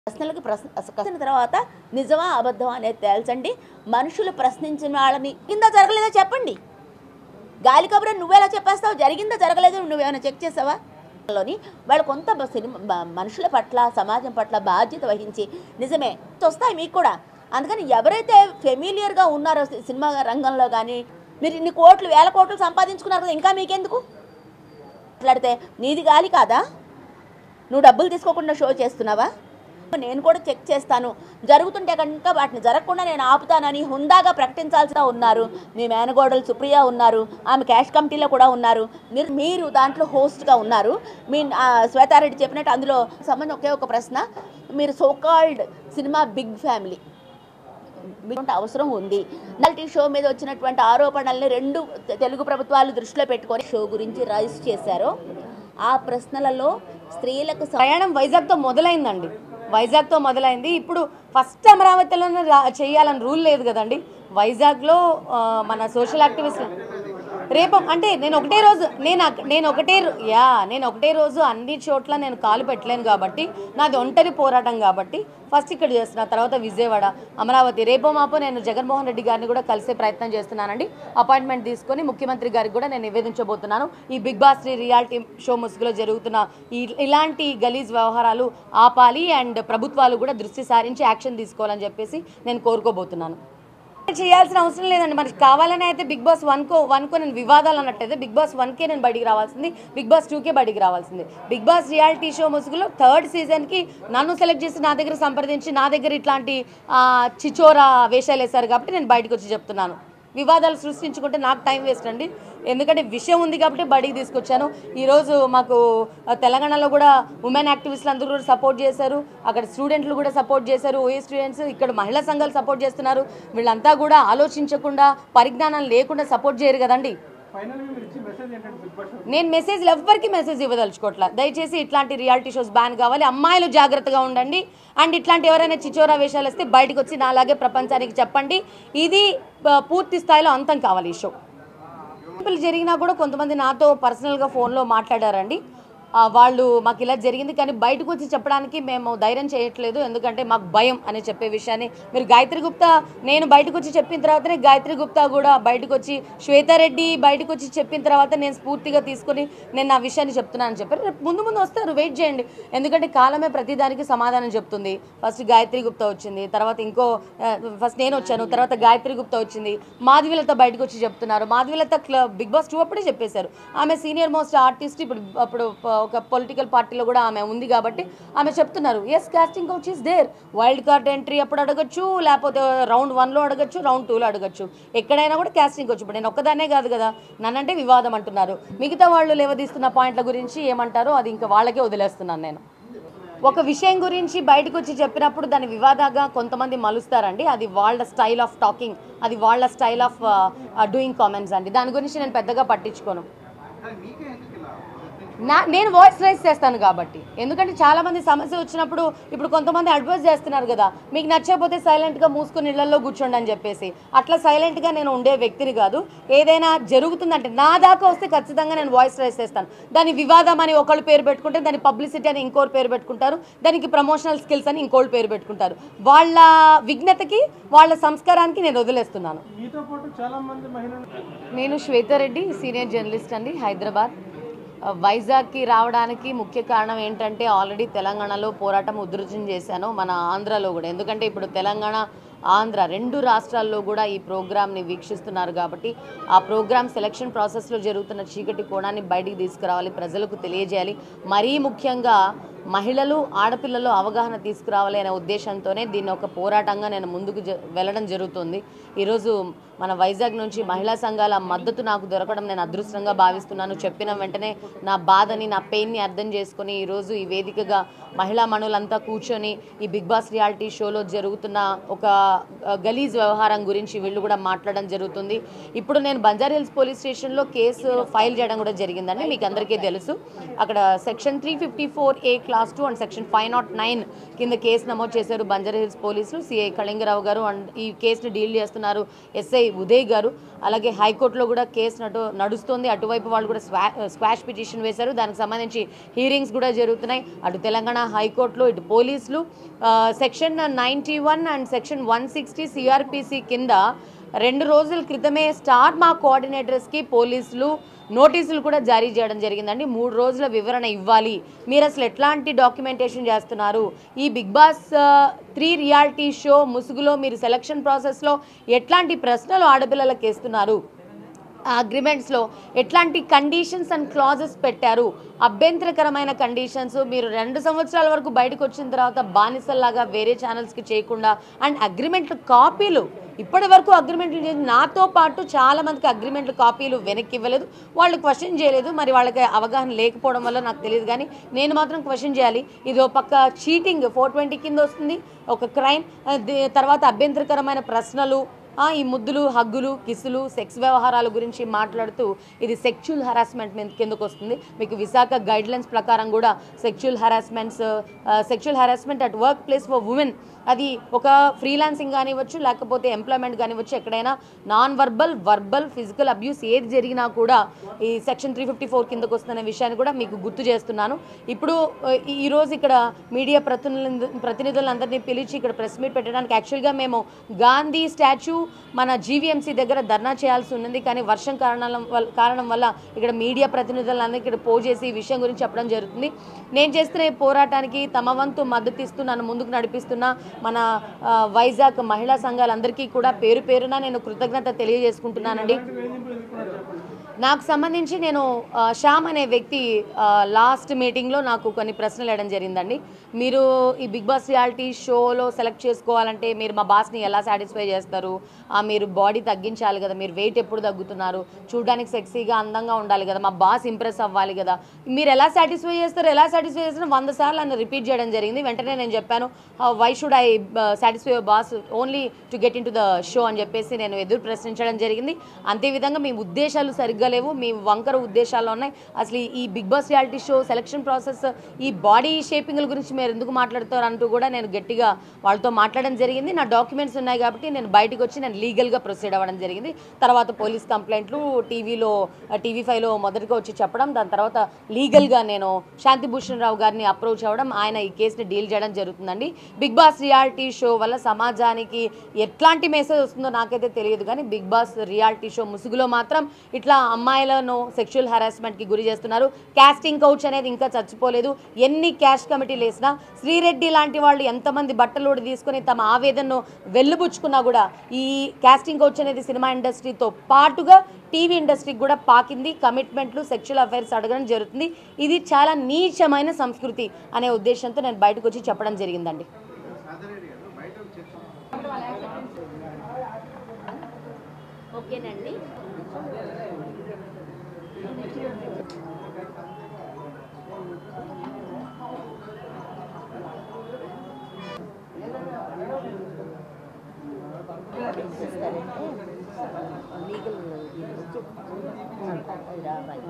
ప్రశ్నలకు ప్రశ్న ప్రశ్న తర్వాత నిజమా అబద్ధమా అనేది తేల్చండి మనుషులు ప్రశ్నించిన వాళ్ళని కింద జరగలేదో చెప్పండి గాలి కబురే నువ్వెలా చెప్పేస్తావు జరిగిందా జరగలేదు నువ్వేమైనా చెక్ చేసావా లోని వాళ్ళు కొంత బ- సినిమా బ- మనుషుల పట్ల సమాజం పట్ల బాధ్యత వహించి నిజమే వస్తాయి మీకు కూడా అందుకని ఎవరైతే ఫెమిలియర్గా ఉన్నారో సి- సినిమా రంగంలో కానీ మీరు ఇన్ని కోట్లు వేల కోట్లు సంపాదించుకున్నారు కదా ఇంకా మీకెందుకు మాట్లాడితే నీది గాలి కాదా నువ్వు డబ్బులు తీసుకోకుండా షో చేస్తున్నావా నేను కూడా చెక్ చేస్తాను జరుగుతుంటే కనుక వాటిని జరగకుండా నేను ఆపుతానని హుందాగా ప్రకటించాల్సిన ఉన్నారు మీ మేనగోడలు సుప్రియ ఉన్నారు ఆమె క్యాష్ కమిటీలో కూడా ఉన్నారు మీరు మీరు దాంట్లో హోస్ట్గా ఉన్నారు మీ ఆ, శ్వేతారెడ్డి చెప్పినట్టు అందులో సంబంధం ఒకే ఒక ప్రశ్న మీరు సోకాల్డ్ సినిమా బిగ్ ఫ్యామిలీ మీకు అవసరం ఉంది నల్టీ షో మీద వచ్చినటువంటి ఆరోపణల్ని రెండు తె- తెలుగు ప్రభుత్వాలు దృష్టిలో పెట్టుకొని షో గురించి రైజ్ చేశారో ఆ ప్రశ్నలలో స్త్రీలకు స- ప్రయాణం వైజాగ్తో మొదలైందండి వైజాగ్తో మొదలైంది ఇప్పుడు ఫస్ట్ అమరావతిలోనే రా చేయాలని రూల్ లేదు కదండి వైజాగ్లో ఆ, మన సోషల్ యాక్టివిస్ట్ రేపు అంటే నేను ఒకటే రోజు నేను అక్- నేను ఒకటే రో- యా నేను ఒకటే రోజు అన్ని చోట్ల నేను కాలు పెట్టలేను కాబట్టి నాది ఒంటరి పోరాటం కాబట్టి ఫస్ట్ ఇక్కడ చేస్తున్నా తర్వాత విజయవాడ అమరావతి రేపో మాపో నేను జగన్మోహన్ రెడ్డి గారిని కూడా కలిసే ప్రయత్నం చేస్తున్నానండి అపాయింట్మెంట్ తీసుకొని ముఖ్యమంత్రి గారికి కూడా నేను నివేదించబోతున్నాను ఈ Bigg Boss three reality show ముసుగులో జరుగుతున్న ఈ ఇలాంటి గలీజ్ వ్యవహారాలు ఆపాలి అండ్ ప్రభుత్వాలు కూడా దృష్టి సారించి యాక్షన్ తీసుకోవాలని చెప్పేసి నేను కోరుకోబోతున్నాను చేయాల్సిన అవసరం లేదండి మనకి కావాలని అయితే బిగ్ బాస్ వన్ కో వన్ కో నేను వివాదాలు అన్నట్టయితే బిగ్ బాస్ వన్ కే నేను బయటికి రావాల్సింది బిగ్ బాస్ టూ కే బయటికి రావాల్సింది బిగ్ బాస్ రియాలిటీ షో ముసుగులో థర్డ్ సీజన్కి నన్ను సెలెక్ట్ చేసి నా దగ్గర సంప్రదించి నా దగ్గర ఇట్లాంటి ఆ, చిచోరా వేషాలు వేశారు కాబట్టి నేను బయటకు వచ్చి చెప్తున్నాను వివాదాలు సృష్టించుకుంటే నాకు టైం వేస్ట్ అండి ఎందుకంటే విషయం ఉంది కాబట్టి బడికి తీసుకొచ్చాను ఈరోజు మాకు ఆ, తెలంగాణలో కూడా ఉమెన్ యాక్టివిస్టులు అందరూ కూడా సపోర్ట్ చేశారు అక్కడ స్టూడెంట్లు కూడా సపోర్ట్ చేశారు ఓఏ స్టూడెంట్స్ ఇక్కడ మహిళా సంఘాలు సపోర్ట్ చేస్తున్నారు వీళ్ళంతా కూడా ఆలోచించకుండా పరిజ్ఞానం లేకుండా సపోర్ట్ చేయరు కదండి ఫైనల్గా మీరు ఇచ్చే మెసేజ్ ఏంటంటే బిగ్ బాస్ నేను మెసేజ్లు ఎవ్వరికి మెసేజ్ ఇవ్వదలుచుకోవట్లా దయచేసి ఇట్లాంటి రియాలిటీ షోస్ బ్యాన్ కావాలి అమ్మాయిలు జాగ్రత్తగా ఉండండి అండ్ ఇట్లాంటి ఎవరైనా చిచోరా వేషాలు వస్తే బయటకు వచ్చి నాలాగే ప్రపంచానికి చెప్పండి ఇది ఆ, పూర్తి స్థాయిలో అంతం కావాలి ఈ షో ఎగ్జాంపుల్ జరిగినా కూడా కొంతమంది నాతో పర్సనల్గా ఫోన్లో మాట్లాడారండి ఆ, వాళ్ళు మాకు ఇలా జరిగింది కానీ బయటకు వచ్చి చెప్పడానికి మేము ధైర్యం చేయట్లేదు ఎందుకంటే మాకు భయం అని చెప్పే విషయాన్ని మీరు గాయత్రి గుప్తా నేను బయటకు వచ్చి చెప్పిన తర్వాతనే గాయత్రి గుప్తా కూడా బయటకు వచ్చి శ్వేతారెడ్డి బయటకు వచ్చి చెప్పిన తర్వాత నేను స్ఫూర్తిగా తీసుకొని నేను నా విషయాన్ని చెప్తున్నానని చెప్పారు రేపు ముందు ముందు వస్తారు వెయిట్ చేయండి ఎందుకంటే కాలమే ప్రతిదానికి సమాధానం చెప్తుంది ఫస్ట్ గాయత్రి గుప్తా వచ్చింది తర్వాత ఇంకో ఫస్ట్ నేను వచ్చాను తర్వాత గాయత్రి గుప్తా వచ్చింది మాధవిలత బయటకు వచ్చి చెప్తున్నారు మాధవిలత క్ల- బిగ్ బాస్ టూ అప్పుడే చెప్పేశారు ఆమె సీనియర్ మోస్ట్ ఆర్టిస్ట్ ఇప్పుడు అప్పుడు ప- ఒక పొలిటికల్ పార్టీలో కూడా ఆమె ఉంది కాబట్టి ఆమె చెప్తున్నారు yes casting couch is there wild card entry అప్పుడు అడగచ్చు లేకపోతే రౌండ్ వన్లో అడగచ్చు రౌండ్ టూలో అడగచ్చు ఎక్కడైనా కూడా కాస్టింగ్ కౌచ్ ఇప్పుడు నేను ఒక్కదాన్నే కాదు కదా నన్నంటే వివాదం అంటున్నారు మిగతా వాళ్ళు లేవదీస్తున్న పాయింట్ల గురించి ఏమంటారో అది ఇంకా వాళ్ళకే వదిలేస్తున్నాను నేను ఒక విషయం గురించి బయటకు వచ్చి చెప్పినప్పుడు దాన్ని వివాదంగా కొంతమంది మలుస్తారండి అది వాళ్ళ స్టైల్ ఆఫ్ టాకింగ్ అది వాళ్ళ స్టైల్ ఆఫ్ డూయింగ్ కామెంట్స్ అండి దాని గురించి నేను పెద్దగా పట్టించుకోను నా నేను వాయిస్ రైస్ చేస్తాను కాబట్టి ఎందుకంటే చాలా మంది సమస్య వచ్చినప్పుడు ఇప్పుడు కొంతమంది అడ్వైస్ చేస్తున్నారు కదా మీకు నచ్చకపోతే సైలెంట్గా మూసుకొని ఇళ్లలో కూర్చోండి అని చెప్పేసి అట్లా సైలెంట్గా నేను ఉండే వ్యక్తిని కాదు ఏదైనా జరుగుతుందంటే నా దాకా వస్తే ఖచ్చితంగా నేను వాయిస్ రైస్ చేస్తాను దాని వివాదం అని ఒకళ్ళు పేరు పెట్టుకుంటే దాని పబ్లిసిటీ అని ఇంకోరు పేరు పెట్టుకుంటారు దానికి ప్రమోషనల్ స్కిల్స్ అని ఇంకోళ్ళు పేరు పెట్టుకుంటారు వాళ్ళ విఘ్నతకి వాళ్ళ సంస్కారానికి నేను వదిలేస్తున్నాను మీతో పాటు చాలా మంది మహిళలు నేను శ్వేతారెడ్డి సీనియర్ జర్నలిస్ట్ అండి హైదరాబాద్ ఆ, వైజాగ్కి రావడానికి ముఖ్య కారణం ఏంటంటే ఆల్రెడీ తెలంగాణలో పోరాటం ఉధృతం చేశాను మన ఆంధ్రాలో కూడా ఎందుకంటే ఇప్పుడు తెలంగాణ ఆంధ్ర రెండు రాష్ట్రాల్లో కూడా ఈ ప్రోగ్రామ్ని వీక్షిస్తున్నారు కాబట్టి ఆ ప్రోగ్రామ్ సెలక్షన్ ప్రాసెస్లో జరుగుతున్న చీకటి కోణాన్ని బయటికి తీసుకురావాలి ప్రజలకు తెలియజేయాలి మరీ ముఖ్యంగా మహిళలు ఆడపిల్లలు అవగాహన తీసుకురావాలి అనే ఉద్దేశంతోనే దీన్ని ఒక పోరాటంగా నేను ముందుకు జ- వెళ్ళడం జరుగుతుంది ఈరోజు మన వైజాగ్ నుంచి మహిళా సంఘాల మద్దతు నాకు దొరకడం నేను అదృష్టంగా భావిస్తున్నాను చెప్పిన వెంటనే నా బాధని నా పెయిన్ని అర్థం చేసుకొని ఈరోజు ఈ వేదికగా మహిళా మనులంతా కూర్చొని ఈ బిగ్ బాస్ రియాలిటీ షోలో జరుగుతున్న ఒక ఆ, గలీజ్ వ్యవహారం గురించి వీళ్ళు కూడా మాట్లాడడం జరుగుతుంది ఇప్పుడు నేను బంజారా హిల్స్ పోలీస్ స్టేషన్లో కేసు ఫైల్ చేయడం కూడా జరిగిందండి మీకు అందరికీ తెలుసు అక్కడ section three fifty four A clause two and section five nought nine కింద కేసు నమోదు చేశారు బంజారా హిల్స్ పోలీసులు సిఐ కళింగరావు గారు అండ్ ఈ కేసుని డీల్ చేస్తున్నారు ఎస్ఐ ఉదయ్ గారు అలాగే హైకోర్టులో కూడా కేసు నటు నడుస్తుంది అటువైపు వాళ్ళు కూడా స్వా స్క్వాష్ పిటిషన్ వేశారు దానికి సంబంధించి హీరింగ్స్ కూడా జరుగుతున్నాయి అటు తెలంగాణ హైకోర్టులో ఇటు పోలీసులు ఆ, section ninety one and section one sixty CRPC కింద రెండు రోజుల క్రితమే స్టార్ మా కోఆర్డినేటర్స్కి పోలీసులు నోటీసులు కూడా జారీ చేయడం జరిగిందండి మూడు రోజుల వివరణ ఇవ్వాలి మీరు అసలు ఎట్లాంటి డాక్యుమెంటేషన్ చేస్తున్నారు ఈ Bigg Boss three reality show ముసుగులో మీరు సెలక్షన్ ప్రాసెస్లో ఎట్లాంటి ప్రశ్నలు ఆడపిల్లలకు వేస్తున్నారు ఆ అగ్రిమెంట్స్లో ఎట్లాంటి కండిషన్స్ అండ్ క్లాజెస్ పెట్టారు అభ్యంతరకరమైన కండిషన్స్ మీరు రెండు సంవత్సరాల వరకు బయటకు వచ్చిన తర్వాత బానిసల్లాగా వేరే ఛానల్స్కి చేయకుండా అండ్ అగ్రిమెంట్ కాపీలు ఇప్పటి వరకు అగ్రిమెంట్లు చేసి నాతో పాటు చాలా మందికి అగ్రిమెంట్ కాపీలు వెనక్కి ఇవ్వలేదు వాళ్ళు క్వశ్చన్ చేయలేదు మరి వాళ్ళకి అవగాహన లేకపోవడం వల్ల నాకు తెలియదు కానీ నేను మాత్రం క్వశ్చన్ చేయాలి ఇది ఒక పక్క చీటింగ్ ఫోర్ ట్వంటీ కింద వస్తుంది ఒక క్రైమ్ తర్వాత అభ్యంతరకరమైన ప్రశ్నలు ఆ, ఈ ముద్దులు హగ్గులు కిసులు సెక్స్ వ్యవహారాల గురించి మాట్లాడుతూ ఇది సెక్చువల్ హరాస్మెంట్ కిందకు వస్తుంది మీకు విశాఖ గైడ్లైన్స్ ప్రకారం కూడా sexual harassments sexual harassment at workplace for women అది ఒక ఫ్రీలాన్సింగ్ కానివ్వచ్చు లేకపోతే ఎంప్లాయ్మెంట్ కానివ్వచ్చు ఎక్కడైనా non verbal verbal physical abuse ఏది జరిగినా కూడా ఈ సెక్షన్ త్రీ ఫిఫ్టీ ఫోర్ కిందకు వస్తున్న విషయాన్ని కూడా మీకు గుర్తు చేస్తున్నాను ఇప్పుడు ఆ, ఈ- ఈ రోజు ఇక్కడ మీడియా ప్రతినిధులు ప్రతినిధులందరినీ పిలిచి ఇక్కడ ప్రెస్ మీట్ పెట్టడానికి యాక్చువల్గా మేము గాంధీ స్టాచ్యూ మన జీవీఎంసీ దగ్గర ధర్నా చేయాల్సి ఉన్నది కానీ వర్షం కారణాల వల్ల కారణం వల్ల ఇక్కడ మీడియా ప్రతినిధులందరికీ ఇక్కడ పోజ్ చేసి ఈ విషయం గురించి చెప్పడం జరుగుతుంది నేను చేస్తున్న ఈ పోరాటానికి తమ వంతు మద్దతు ఇస్తూ నన్ను ముందుకు నడిపిస్తున్న మన ఆ, వైజాగ్ మహిళా సంఘాలందరికీ కూడా పేరు పేరున నేను కృతజ్ఞత తెలియజేసుకుంటున్నానండి నాకు సంబంధించి నేను ఆ, శ్యామ్ అనే వ్యక్తి ఆ, లాస్ట్ మీటింగ్లో నాకు కొన్ని ప్రశ్నలు వేయడం జరిగిందండి మీరు ఈ బిగ్ బాస్ రియాలిటీ షోలో సెలెక్ట్ చేసుకోవాలంటే మీరు మా బాస్ని ఎలా సాటిస్ఫై చేస్తారు ఆ, మీరు బాడీ తగ్గించాలి కదా మీరు వెయిట్ ఎప్పుడు తగ్గుతున్నారు చూడడానికి సెక్సీగా అందంగా ఉండాలి కదా మా బాస్ ఇంప్రెస్ అవ్వాలి కదా మీరు ఎలా సాటిస్ఫై చేస్తారు ఎలా సాటిస్ఫై చేస్తారు వంద సార్లు నన్ను రిపీట్ చేయడం జరిగింది వెంటనే నేను చెప్పాను why should I satisfy boss only to get into the show అని చెప్పేసి నేను ఎదురు ప్రశ్నించడం జరిగింది అంతే విధంగా మీ ఉద్దేశాలు సరిగ్గా లేవు మీ వంకర ఉద్దేశాలు ఉన్నాయి అసలు ఈ- ఈ Bigg Boss reality show selection process ఈ బాడీ షేపింగ్ల గురించి మీరు ఎందుకు మాట్లాడతారు అంటూ కూడా నేను గట్టిగా వాళ్ళతో మాట్లాడడం జరిగింది నా డాక్యుమెంట్స్ ఉన్నాయి కాబట్టి నేను బయటకు వచ్చి నేను లీగల్గా ప్రొసీడ్ అవ్వడం జరిగింది తర్వాత పోలీస్ కంప్లైంట్లు టీవీలో టీవీ ఫైవ్లో మొదటగా వచ్చి చెప్పడం దాని తర్వాత లీగల్గా నేను శాంతిభూషణ్ రావు గారిని అప్రోచ్ అవ్వడం ఆయన ఈ కేసుని డీల్ చేయడం జరుగుతుందండి బిగ్ బాస్ రియాలిటీ షో వల్ల సమాజానికి ఎట్లాంటి మెసేజ్ వస్తుందో నాకైతే తెలియదు కానీ బిగ్ బాస్ రియాలిటీ షో ముసుగులో మాత్రం ఇట్లా అమ్మాయిలను సెక్షువల్ హెరాస్మెంట్కి గురి చేస్తున్నారు కాస్టింగ్ కౌచ్ అనేది ఇంకా చచ్చిపోలేదు ఎన్ని క్యాష్ కమిటీలు వేసినా శ్రీరెడ్డి లాంటి వాళ్ళు ఎంతమంది బట్టలోడి తీసుకొని తమ ఆవేదనను వెల్లుబుచ్చుకున్నా కూడా ఈ కాస్టింగ్ కౌచ్ అనేది సినిమా ఇండస్ట్రీతో పాటుగా టీవీ ఇండస్ట్రీకి కూడా పాకింది కమిట్మెంట్లు సెక్షువల్ అఫైర్స్ అడగడం జరుగుతుంది ఇది చాలా నీచమైన సంస్కృతి అనే ఉద్దేశంతో నేను బయటకు వచ్చి చెప్పడం జరిగిందండి ఓకేనండి చేస్తారంటే లీగల్ రావాలి